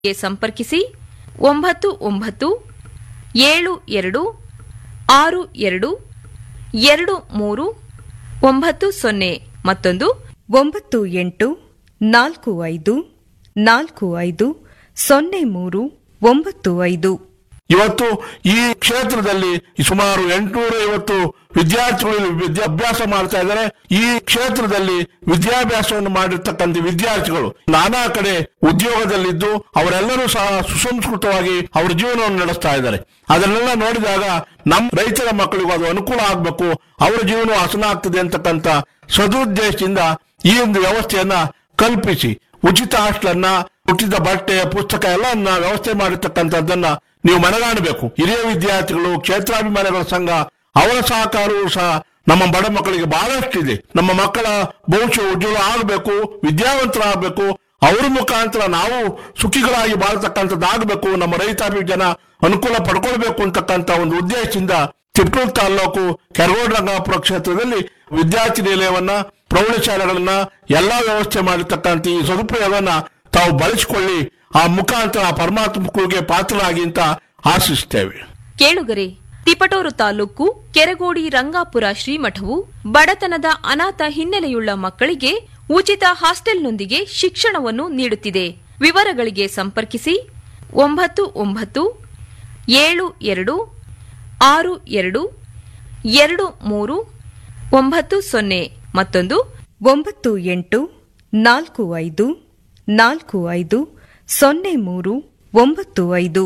ಗೆ ಸಂಪರ್ಕಿಸಿ ಒಂಬತ್ತು ಒಂಬತ್ತು ಏಳು ಎರಡು ಆರು ಎರಡು ಎರಡು ಮೂರು ಒಂಬತ್ತು ಸೊನ್ನೆ ಮತ್ತೊಂದು ಒಂಬತ್ತು ಎಂಟು ನಾಲ್ಕು ಐದು ನಾಲ್ಕು ಐದು ಸೊನ್ನೆ ಮೂರು ಒಂಬತ್ತು ಐದು ಇವತ್ತು ಈ ಕ್ಷೇತ್ರದಲ್ಲಿ ಸುಮಾರು ಎಂಟುನೂರ ಐವತ್ತು ವಿದ್ಯಾರ್ಥಿಗಳು ವಿದ್ಯಾಭ್ಯಾಸ ಮಾಡ್ತಾ ಇದ್ದಾರೆ ಈ ಕ್ಷೇತ್ರದಲ್ಲಿ ವಿದ್ಯಾಭ್ಯಾಸವನ್ನು ಮಾಡಿರ್ತಕ್ಕಂಥ ವಿದ್ಯಾರ್ಥಿಗಳು ನಾನಾ ಕಡೆ ಉದ್ಯೋಗದಲ್ಲಿದ್ದು ಅವರೆಲ್ಲರೂ ಸಹ ಸುಸಂಸ್ಕೃತವಾಗಿ ಅವರ ಜೀವನವನ್ನು ನಡೆಸ್ತಾ ಇದ್ದಾರೆ ಅದನ್ನೆಲ್ಲ ನೋಡಿದಾಗ ನಮ್ಮ ರೈತರ ಮಕ್ಕಳಿಗೂ ಅದು ಅನುಕೂಲ ಆಗಬೇಕು ಅವರ ಜೀವನ ಹಸನ ಆಗ್ತದೆ ಅಂತಕ್ಕಂಥ ಸದುದ್ದೇಶದಿಂದ ಈ ಒಂದು ವ್ಯವಸ್ಥೆಯನ್ನ ಕಲ್ಪಿಸಿ ಉಚಿತ ಹಾಸ್ಟೆಲನ್ನ ಉಚಿತ ಬಟ್ಟೆ ಪುಸ್ತಕ ಎಲ್ಲ ವ್ಯವಸ್ಥೆ ಮಾಡಿರ್ತಕ್ಕಂಥದ್ದನ್ನ ನೀವು ಮನಗಾಣಬೇಕು ಹಿರಿಯ ವಿದ್ಯಾರ್ಥಿಗಳು ಕ್ಷೇತ್ರಾಭಿಮಾನಿಗಳ ಸಂಘ ಅವರ ಸಹಕಾರವೂ ಸಹ ನಮ್ಮ ಬಡ ಮಕ್ಕಳಿಗೆ ಬಹಳಷ್ಟಿದೆ ನಮ್ಮ ಮಕ್ಕಳ ಭವಿಷ್ಯ ಉಜ್ವಲ ಆಗಬೇಕು ವಿದ್ಯಾವಂತರಾಗಬೇಕು ಅವ್ರ ಮುಖಾಂತರ ನಾವು ಸುಖಿಗಳಾಗಿ ಬಾಳ್ತಕ್ಕಂಥದ್ದಾಗಬೇಕು ನಮ್ಮ ರೈತಾಪಿ ಜನ ಅನುಕೂಲ ಪಡ್ಕೊಳ್ಬೇಕು ಅಂತಕ್ಕಂಥ ಒಂದು ಉದ್ದೇಶದಿಂದ ತಿಪ್ಪೂರು ತಾಲೂಕು ಕೆರಗೋಡು ರಂಗಾಪುರ ಕ್ಷೇತ್ರದಲ್ಲಿ ವಿದ್ಯಾರ್ಥಿ ನಿಲಯವನ್ನ ಪ್ರೌಢಶಾಲೆಗಳನ್ನ ಎಲ್ಲಾ ವ್ಯವಸ್ಥೆ ಮಾಡಿರ್ತಕ್ಕಂಥ ಈ ಸದುಪಯೋಗವನ್ನ ತಾವು ಬಳಸಿಕೊಳ್ಳಿ ಆ ಮುಖಾಂತರ ಪರಮಾತ್ಮ ಕೃಪೆಗೆ ಪಾತ್ರರಾಗಿ ಅಂತ ಆಶಿಸ್ತೇವೆ ಕೇಳುಗರೆ ತಿಪಟೂರು ತಾಲೂಕು ಕೆರಗೋಡಿ ರಂಗಾಪುರ ಶ್ರೀಮಠವು ಬಡತನದ ಅನಾಥ ಹಿನ್ನೆಲೆಯುಳ್ಳ ಮಕ್ಕಳಿಗೆ ಉಚಿತ ಹಾಸ್ಟೆಲ್ನೊಂದಿಗೆ ಶಿಕ್ಷಣವನ್ನು ನೀಡುತ್ತಿದೆ ವಿವರಗಳಿಗೆ ಸಂಪರ್ಕಿಸಿ ಒಂಬತ್ತು ಒಂಬತ್ತು ಏಳು ಎರಡು ಆರು ಎರಡು ಎರಡು ಮೂರು ಒಂಬತ್ತು ಸೊನ್ನೆ ಮತ್ತೊಂದು ಒಂಬತ್ತು ಎಂಟು ನಾಲ್ಕು ಐದು ನಾಲ್ಕು ಐದು ಸೊನ್ನೆ ಮೂರು ಒಂಬತ್ತು ಐದು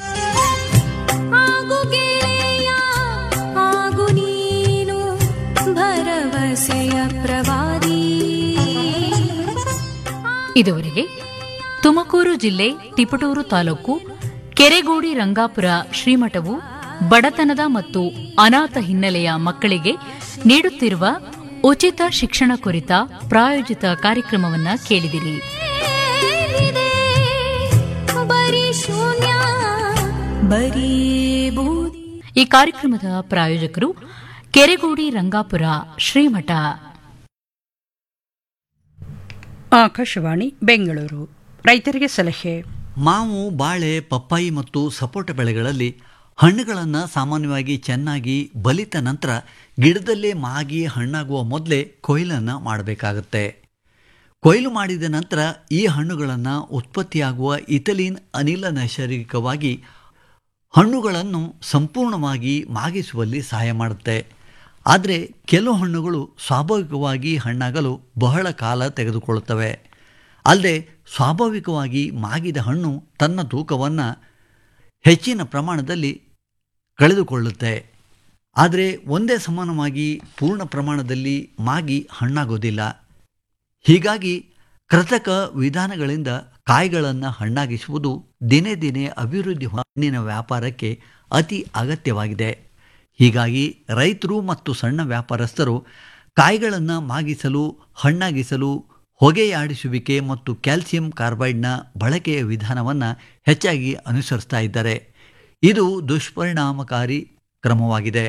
ಆಗು ಗೆಳೆಯ ಆಗು ನೀನು ಭರವಸೆಯ ಪ್ರವಾದಿ ಇದುವರೆಗೆ ತುಮಕೂರು ಜಿಲ್ಲೆ ತಿಪಟೂರು ತಾಲೂಕು ಕೆರೆಗೋಡಿ ರಂಗಾಪುರ ಶ್ರೀಮಠವು ಬಡತನದ ಮತ್ತು ಅನಾಥ ಹಿನ್ನೆಲೆಯ ಮಕ್ಕಳಿಗೆ ನೀಡುತ್ತಿರುವ ಉಚಿತ ಶಿಕ್ಷಣ ಕುರಿತ ಪ್ರಾಯೋಜಿತ ಕಾರ್ಯಕ್ರಮವನ್ನ ಕೇಳಿದಿರಿ ಏನಿದೆ ಬರೀ ಶೂನ್ಯ ಬರೀ ಬೂದಿ ಈ ಕಾರ್ಯಕ್ರಮದ ಪ್ರಾಯೋಜಕರು ಕೆರೆಗೋಡಿ ರಂಗಾಪುರ ಶ್ರೀಮಠ ಆಕಾಶವಾಣಿ ಬೆಂಗಳೂರು ರೈತರಿಗೆ ಸಲಹೆ ಮಾವು ಬಾಳೆ ಪಪ್ಪಾಯಿ ಮತ್ತು ಸಪೋಟ ಬೆಳೆಗಳಲ್ಲಿ ಹಣ್ಣುಗಳನ್ನು ಸಾಮಾನ್ಯವಾಗಿ ಚೆನ್ನಾಗಿ ಬಲಿತ ನಂತರ ಗಿಡದಲ್ಲೇ ಮಾಗಿ ಹಣ್ಣಾಗುವ ಮೊದಲೇ ಕೊಯ್ಲನ್ನು ಮಾಡಬೇಕಾಗತ್ತೆ ಕೊಯ್ಲು ಮಾಡಿದ ನಂತರ ಈ ಹಣ್ಣುಗಳನ್ನು ಉತ್ಪತ್ತಿಯಾಗುವ ಇಥಲೀನ್ ಅನಿಲ ನೈಸರ್ಗಿಕವಾಗಿ ಹಣ್ಣುಗಳನ್ನು ಸಂಪೂರ್ಣವಾಗಿ ಮಾಗಿಸುವಲ್ಲಿ ಸಹಾಯ ಮಾಡುತ್ತೆ ಆದರೆ ಕೆಲವು ಹಣ್ಣುಗಳು ಸ್ವಾಭಾವಿಕವಾಗಿ ಹಣ್ಣಾಗಲು ಬಹಳ ಕಾಲ ತೆಗೆದುಕೊಳ್ಳುತ್ತವೆ ಅಲ್ಲದೆ ಸ್ವಾಭಾವಿಕವಾಗಿ ಮಾಗಿದ ಹಣ್ಣು ತನ್ನ ತೂಕವನ್ನು ಹೆಚ್ಚಿನ ಪ್ರಮಾಣದಲ್ಲಿ ಕಳೆದುಕೊಳ್ಳುತ್ತೆ ಆದರೆ ಒಂದೇ ಸಮಾನವಾಗಿ ಪೂರ್ಣ ಪ್ರಮಾಣದಲ್ಲಿ ಮಾಗಿ ಹಣ್ಣಾಗೋದಿಲ್ಲ ಹೀಗಾಗಿ ಕೃತಕ ವಿಧಾನಗಳಿಂದ ಕಾಯಿಗಳನ್ನು ಹಣ್ಣಾಗಿಸುವುದು ದಿನೇ ದಿನೇ ಅಭಿವೃದ್ಧಿ ಹಣ್ಣಿನ ವ್ಯಾಪಾರಕ್ಕೆ ಅತಿ ಅಗತ್ಯವಾಗಿದೆ ಹೀಗಾಗಿ ರೈತರು ಮತ್ತು ಸಣ್ಣ ವ್ಯಾಪಾರಸ್ಥರು ಕಾಯಿಗಳನ್ನು ಮಾಗಿಸಲು ಹಣ್ಣಾಗಿಸಲು ಹೊಗೆಯಾಡಿಸುವಿಕೆ ಮತ್ತು ಕ್ಯಾಲ್ಸಿಯಂ ಕಾರ್ಬೈಡ್ನ ಬಳಕೆಯ ವಿಧಾನವನ್ನು ಹೆಚ್ಚಾಗಿ ಅನುಸರಿಸ್ತಾ ಇದ್ದಾರೆ ಇದು ದುಷ್ಪರಿಣಾಮಕಾರಿ ಕ್ರಮವಾಗಿದೆ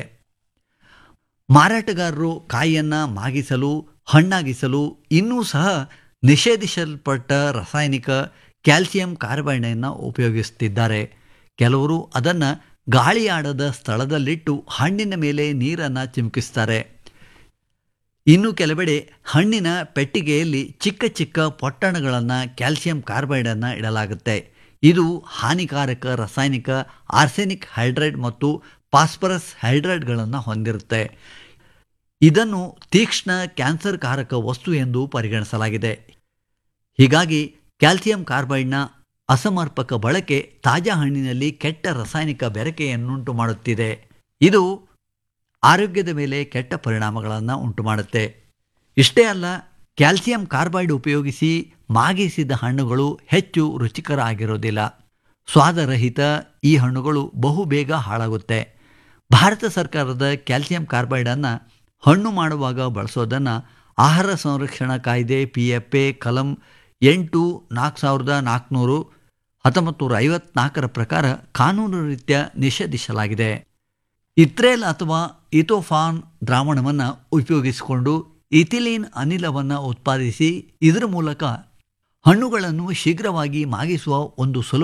ಮಾರಾಟಗಾರರು ಕಾಯಿಯನ್ನು ಮಾಗಿಸಲು ಹಣ್ಣಾಗಿಸಲು ಇನ್ನೂ ಸಹ ನಿಷೇಧಿಸಲ್ಪಟ್ಟ ರಾಸಾಯನಿಕ ಕ್ಯಾಲ್ಸಿಯಂ ಕಾರ್ಬೈಡನ್ನು ಉಪಯೋಗಿಸುತ್ತಿದ್ದಾರೆ ಕೆಲವರು ಅದನ್ನು ಗಾಳಿಯಾಡದ ಸ್ಥಳದಲ್ಲಿಟ್ಟು ಹಣ್ಣಿನ ಮೇಲೆ ನೀರನ್ನು ಚಿಮುಕಿಸ್ತಾರೆ ಇನ್ನು ಕೆಲವೆಡೆ ಹಣ್ಣಿನ ಪೆಟ್ಟಿಗೆಯಲ್ಲಿ ಚಿಕ್ಕ ಚಿಕ್ಕ ಪೊಟ್ಟಣಗಳನ್ನು ಕ್ಯಾಲ್ಸಿಯಂ ಕಾರ್ಬೈಡನ್ನು ಇಡಲಾಗುತ್ತೆ ಇದು ಹಾನಿಕಾರಕ ರಾಸಾಯನಿಕ ಆರ್ಸೆನಿಕ್ ಹೈಡ್ರೈಡ್ ಮತ್ತು ಫಾಸ್ಫರಸ್ ಹೈಡ್ರೈಡ್ಗಳನ್ನು ಹೊಂದಿರುತ್ತೆ ಇದನ್ನು ತೀಕ್ಷ್ಣ ಕ್ಯಾನ್ಸರ್ ಕಾರಕ ವಸ್ತು ಎಂದು ಪರಿಗಣಿಸಲಾಗಿದೆ ಹೀಗಾಗಿ ಕ್ಯಾಲ್ಸಿಯಂ ಕಾರ್ಬೈಡ್ನ ಅಸಮರ್ಪಕ ಬಳಕೆ ತಾಜಾ ಹಣ್ಣಿನಲ್ಲಿ ಕೆಟ್ಟ ರಾಸಾಯನಿಕ ಬೆರಕೆಯನ್ನುಂಟು ಮಾಡುತ್ತಿದೆ ಇದು ಆರೋಗ್ಯದ ಮೇಲೆ ಕೆಟ್ಟ ಪರಿಣಾಮಗಳನ್ನು ಉಂಟುಮಾಡುತ್ತೆ ಇಷ್ಟೇ ಅಲ್ಲ ಕ್ಯಾಲ್ಸಿಯಂ ಕಾರ್ಬೈಡ್ ಉಪಯೋಗಿಸಿ ಮಾಗಿಸಿದ ಹಣ್ಣುಗಳು ಹೆಚ್ಚು ರುಚಿಕರ ಆಗಿರೋದಿಲ್ಲ ಸ್ವಾದರಹಿತ ಈ ಹಣ್ಣುಗಳು ಬಹುಬೇಗ ಹಾಳಾಗುತ್ತೆ ಭಾರತ ಸರ್ಕಾರದ ಕ್ಯಾಲ್ಸಿಯಂ ಕಾರ್ಬೈಡನ್ನು ಹಣ್ಣು ಮಾಡುವಾಗ ಬಳಸೋದನ್ನು ಆಹಾರ ಸಂರಕ್ಷಣಾ ಕಾಯ್ದೆ ಪಿ ಎಫ್ ಎ ಕಲಂ ಎಂಟು ನಾಲ್ಕು ಸಾವಿರದ ನಾಲ್ಕುನೂರು ಹತ್ತೊಂಬತ್ತು ನೂರ ಐವತ್ನಾಲ್ಕರ ಪ್ರಕಾರ ಕಾನೂನು ರೀತ್ಯ ನಿಷೇಧಿಸಲಾಗಿದೆ ಇತ್ರೇಲ್ ಅಥವಾ ಇಥೋಫಾನ್ ದ್ರಾವಣವನ್ನು ಉಪಯೋಗಿಸಿಕೊಂಡು ಇಥಿಲೀನ್ ಅನಿಲವನ್ನು ಉತ್ಪಾದಿಸಿ ಇದರ ಮೂಲಕ ಹಣ್ಣುಗಳನ್ನು ಶೀಘ್ರವಾಗಿ ಮಾಗಿಸುವ ಒಂದು ಸುಲಭ